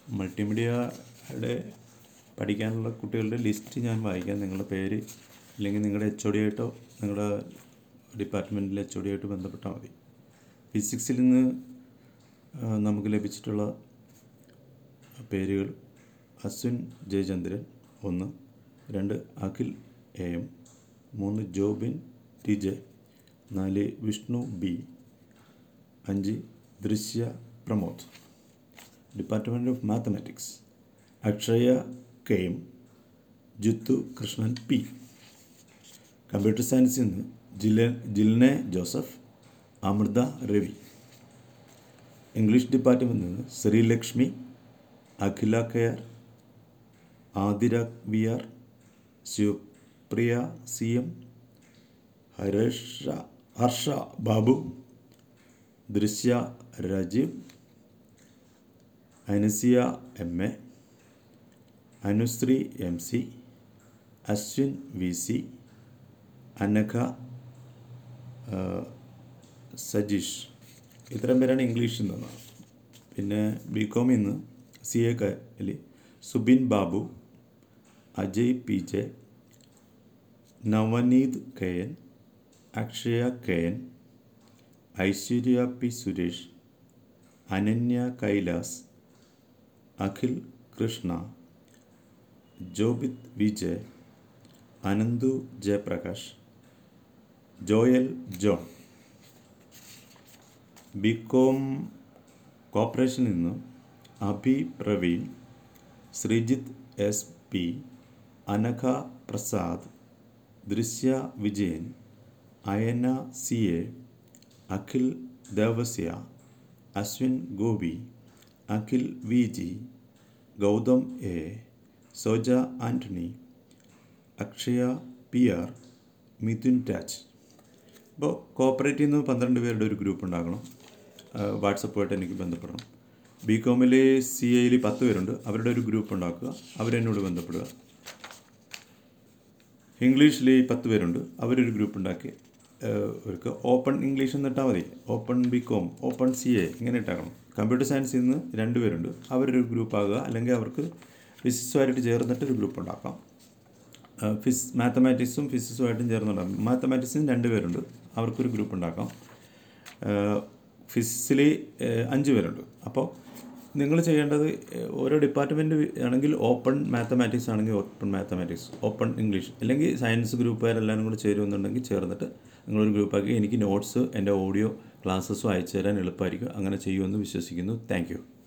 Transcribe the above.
മൾട്ടിമീഡിയയുടെ പഠിക്കാനുള്ള കുട്ടികളുടെ ലിസ്റ്റ് ഞാൻ വായിക്കാം നിങ്ങളുടെ പേര് അല്ലെങ്കിൽ നിങ്ങളുടെ എച്ച് ഒ ഡി ആയിട്ടോ നിങ്ങളുടെ ഡിപ്പാർട്ട്മെൻറ്റിലെ എച്ച് ഒ ഡി ആയിട്ട് ബന്ധപ്പെട്ടാൽ മതി ഫിസിക്സിൽ നിന്ന് ആ, നമുക്ക് ലഭിച്ചിട്ടുള്ള പേരുകൾ അശ്വിൻ ജയചന്ദ്രൻ ഒന്ന് രണ്ട് അഖിൽ എ എം മൂന്ന് ജോബിൻ ടി ജെ നാല് വിഷ്ണു ബി അഞ്ച് Drishya Pramod department of mathematics Akshaya K M Jithu Krishnan P computer സയൻസിൽ നിന്ന് ജില ജിൽനെ ജോസഫ് അമൃത രവി ഇംഗ്ലീഷ് ഡിപ്പാർട്ട്മെൻറ്റിൽ നിന്ന് Sreelakshmi Akhila K R Athira V R Shivapriya C M Haresha Harsha Babu Drishya Rajeev Anasiya M A Anusree M C Ashwin V C Anagha ആ, സജീഷ് ഇത്രയും പേരാണ് ഇംഗ്ലീഷിൽ നിന്ന് പിന്നെ ബി കോമിൽ നിന്ന് C A Kali Subin Babu Ajay P J Navaneeth K N Akshaya K N Aishwarya P Suresh Ananya Kailas Akhil Krishna Jobith Vijay Ananthu Jayaprakash Joel John B Com കോർപ്പറേഷനിൽ നിന്ന് Abhi Praveen Sreejith S P Anagha Prasad Drishya Vijayan Ayana C A Akhil Devasya Ashwin Gopi Akhil V G Gautham A Soja Antony Akshaya P R Mithun Raj ഇപ്പോൾ കോപ്പറേറ്റീവ് നിന്ന് പന്ത്രണ്ട് പേരുടെ ഒരു ഗ്രൂപ്പ് ഉണ്ടാക്കണം വാട്സപ്പുമായിട്ട് എനിക്ക് ബന്ധപ്പെടണം ബി കോമിൽ സി എയിൽ പത്ത് പേരുണ്ട് അവരുടെ ഒരു ഗ്രൂപ്പ് ഉണ്ടാക്കുക അവരെന്നോട് ബന്ധപ്പെടുക ഇംഗ്ലീഷിൽ പത്ത് പേരുണ്ട് അവരൊരു ഗ്രൂപ്പ് ഉണ്ടാക്കി ഏഹ്, അവർക്ക് ഓപ്പൺ ഇംഗ്ലീഷ് എന്നിട്ടാൽ മതി open B Com open C A ഇങ്ങനെ ഇട്ടാക്കണം കമ്പ്യൂട്ടർ സയൻസിൽ നിന്ന് രണ്ട് പേരുണ്ട് അവരൊരു ഗ്രൂപ്പ് ആകുക അല്ലെങ്കിൽ അവർക്ക് ഫിസിക്സുമായിട്ട് ചേർന്നിട്ട് ഒരു ഗ്രൂപ്പ് ഉണ്ടാക്കാം ഫിസ് മാത്തമാറ്റിക്സും ഫിസിക്സുമായിട്ടും ചേർന്നുണ്ടാകും മാത്തമാറ്റിക്സിന് രണ്ട് പേരുണ്ട് അവർക്കൊരു ഗ്രൂപ്പ് ഉണ്ടാക്കാം ഫിസിക്സിൽ അഞ്ച് പേരുണ്ട് അപ്പോൾ നിങ്ങൾ ചെയ്യേണ്ടത് ഏഹ്, ഓരോ ഡിപ്പാർട്ട്മെൻറ്റ് ആണെങ്കിൽ ഓപ്പൺ മാത്തമാറ്റിക്സ് ആണെങ്കിൽ ഓപ്പൺ മാത്തമാറ്റിക്സ് ഓപ്പൺ ഇംഗ്ലീഷ് അല്ലെങ്കിൽ സയൻസ് ഗ്രൂപ്പുകാരെല്ലാവരും കൂടി ചേരുമെന്നുണ്ടെങ്കിൽ ചേർന്നിട്ട് നിങ്ങളൊരു ഗ്രൂപ്പാക്കി എനിക്ക് നോട്ട്സ് എൻ്റെ ഓഡിയോ ക്ലാസ്സസും അയച്ചു തരാൻ എളുപ്പമായിരിക്കും അങ്ങനെ ചെയ്യുമെന്ന് വിശ്വസിക്കുന്നു താങ്ക് യു